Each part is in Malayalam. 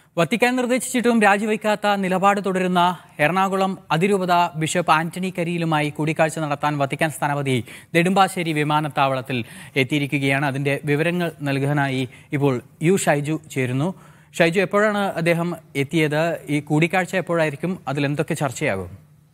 വത്തിക്കാൻ നിർദ്ദേശിച്ചിട്ടും രാജിവെക്കാത്ത നിലപാട് തുടരുന്ന എറണാകുളം അതിരൂപത ബിഷപ്പ് ആന്റണി കരിയിലുമായി കൂടിക്കാഴ്ച നടത്താൻ വത്തിക്കാൻ സ്ഥാനപതി നെടുമ്പാശ്ശേരി വിമാനത്താവളത്തിൽ എത്തിയിരിക്കുകയാണ് അതിന്റെ വിവരങ്ങൾ നൽകാനായി ഇപ്പോൾ യു ഷൈജു ചേരുന്നു ഷൈജു എപ്പോഴാണ് അദ്ദേഹം എത്തിയത് ഈ കൂടിക്കാഴ്ച എപ്പോഴായിരിക്കും അതിൽ എന്തൊക്കെ ചർച്ചയാകും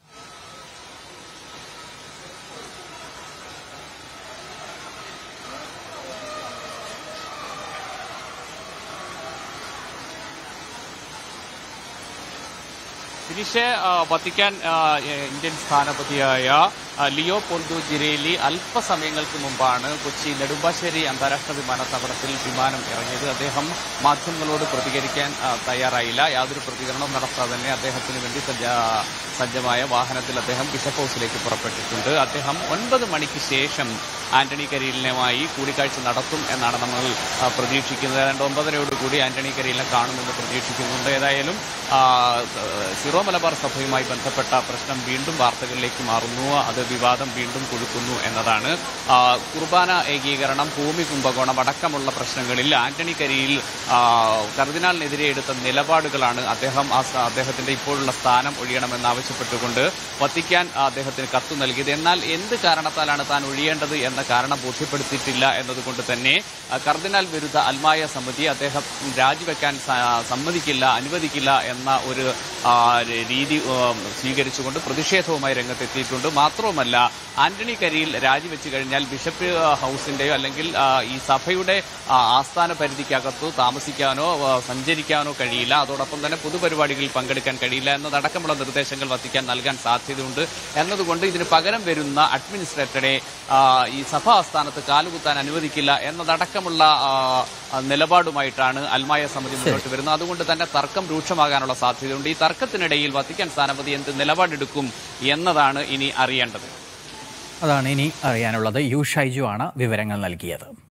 ദിനീഷ് ആ, വത്തിക്കാൻ ആ, ഏ, ഇന്ത്യൻ സ്ഥാനപതിയായ ആ, ലിയോ പൊന്തു ജിരേലി അല്പസമയങ്ങൾക്ക് മുമ്പാണ് കൊച്ചി നെടുമ്പാശ്ശേരി അന്താരാഷ്ട്ര വിമാനത്താവളത്തിൽ വിമാനം ഇറങ്ങിയത് അദ്ദേഹം മാധ്യമങ്ങളോട് പ്രതികരിക്കാൻ ആ, തയ്യാറായില്ല യാതൊരു പ്രതികരണവും നടത്താതെ തന്നെ അദ്ദേഹത്തിന് വേണ്ടി സജ്ജ സജ്ജമായ വാഹനത്തിൽ അദ്ദേഹം ബിഷപ്പ് ഹൌസിലേക്ക് പുറപ്പെട്ടിട്ടുണ്ട് അദ്ദേഹം ഒൻപത് മണിക്ക് ശേഷം ആന്റണി കരീലിനുമായി കൂടിക്കാഴ്ച നടത്തും എന്നാണ് നമ്മൾ ആ, പ്രതീക്ഷിക്കുന്നത് ഏതാണ്ട് ഒമ്പതരയോടുകൂടി ആന്റണി കരീലിനെ കാണുമെന്ന് പ്രതീക്ഷിക്കുന്നുണ്ട് ഏതായാലും ആ, സിറോ മലബാർ സഭയുമായി ബന്ധപ്പെട്ട പ്രശ്നം വീണ്ടും വാർത്തകളിലേക്ക് മാറുന്നു അത് വിവാദം വീണ്ടും കൊഴുക്കുന്നു എന്നതാണ് ആ, കുർബാന ഏകീകരണം ഭൂമി കുംഭകോണം അടക്കമുള്ള പ്രശ്നങ്ങളിൽ ആന്റണി കരിയിൽ ആ, കർദിനാളിനെതിരെ എടുത്ത നിലപാടുകളാണ് അദ്ദേഹം ആ സ- അദ്ദേഹത്തിന്റെ ഇപ്പോഴുള്ള സ്ഥാനം ഒഴിയണമെന്ന് ആവശ്യപ്പെട്ടുകൊണ്ട് വത്തിക്കാൻ അദ്ദേഹത്തിന് കത്ത് നൽകിയത് എന്നാൽ എന്ത് കാരണത്താലാണ് താൻ ഒഴിയേണ്ടത് എന്ന കാരണം ബോധ്യപ്പെടുത്തിയിട്ടില്ല എന്നതുകൊണ്ട് തന്നെ ആ, കർദിനാൾ വിരുദ്ധ അൽമായ സമിതി അദ്ദേഹം രാജിവെക്കാൻ സ- സമ്മതിക്കില്ല അനുവദിക്കില്ല എന്ന ഒരു ആ, രീതി ആ, സ്വീകരിച്ചുകൊണ്ട് പ്രതിഷേധവുമായി രംഗത്തെത്തിയിട്ടുണ്ട് മാത്രവുമല്ല ആന്റണി കരിയിൽ രാജിവെച്ച് കഴിഞ്ഞാൽ ബിഷപ്പ് ആ, ഹൌസിന്റെയോ അല്ലെങ്കിൽ ആ, ഈ സഭയുടെ ആ, ആസ്ഥാന പരിധിക്കകത്തോ താമസിക്കാനോ ആ, സഞ്ചരിക്കാനോ കഴിയില്ല അതോടൊപ്പം തന്നെ പൊതുപരിപാടികളിൽ പങ്കെടുക്കാൻ കഴിയില്ല എന്നതടക്കമുള്ള നിർദ്ദേശങ്ങൾ വത്തിക്കാൻ നൽകാൻ സാധ്യതയുണ്ട് എന്നതുകൊണ്ട് ഇതിന് പകരം വരുന്ന അഡ്മിനിസ്ട്രേറ്ററെ ആ, ഈ സഭാ ആസ്ഥാനത്ത് കാലുകുത്താൻ അനുവദിക്കില്ല എന്നതടക്കമുള്ള ആ, ആ, നിലപാടുമായിട്ടാണ് അൽമായ സമിതി മുന്നോട്ട് വരുന്നത് അതുകൊണ്ട് തന്നെ തർക്കം രൂക്ഷമാകാനുള്ള സാധ്യതയുണ്ട് ഈ തർക്കത്തിനിടയിൽ വത്തിക്കാൻ സ്ഥാനപതി എന്ത് നിലപാടെടുക്കും എന്നതാണ് ഇനി അറിയേണ്ടത് അതാണ് ഇനി അറിയാനുള്ളത് യു ഷൈജു ആണ് വിവരങ്ങൾ നൽകിയത്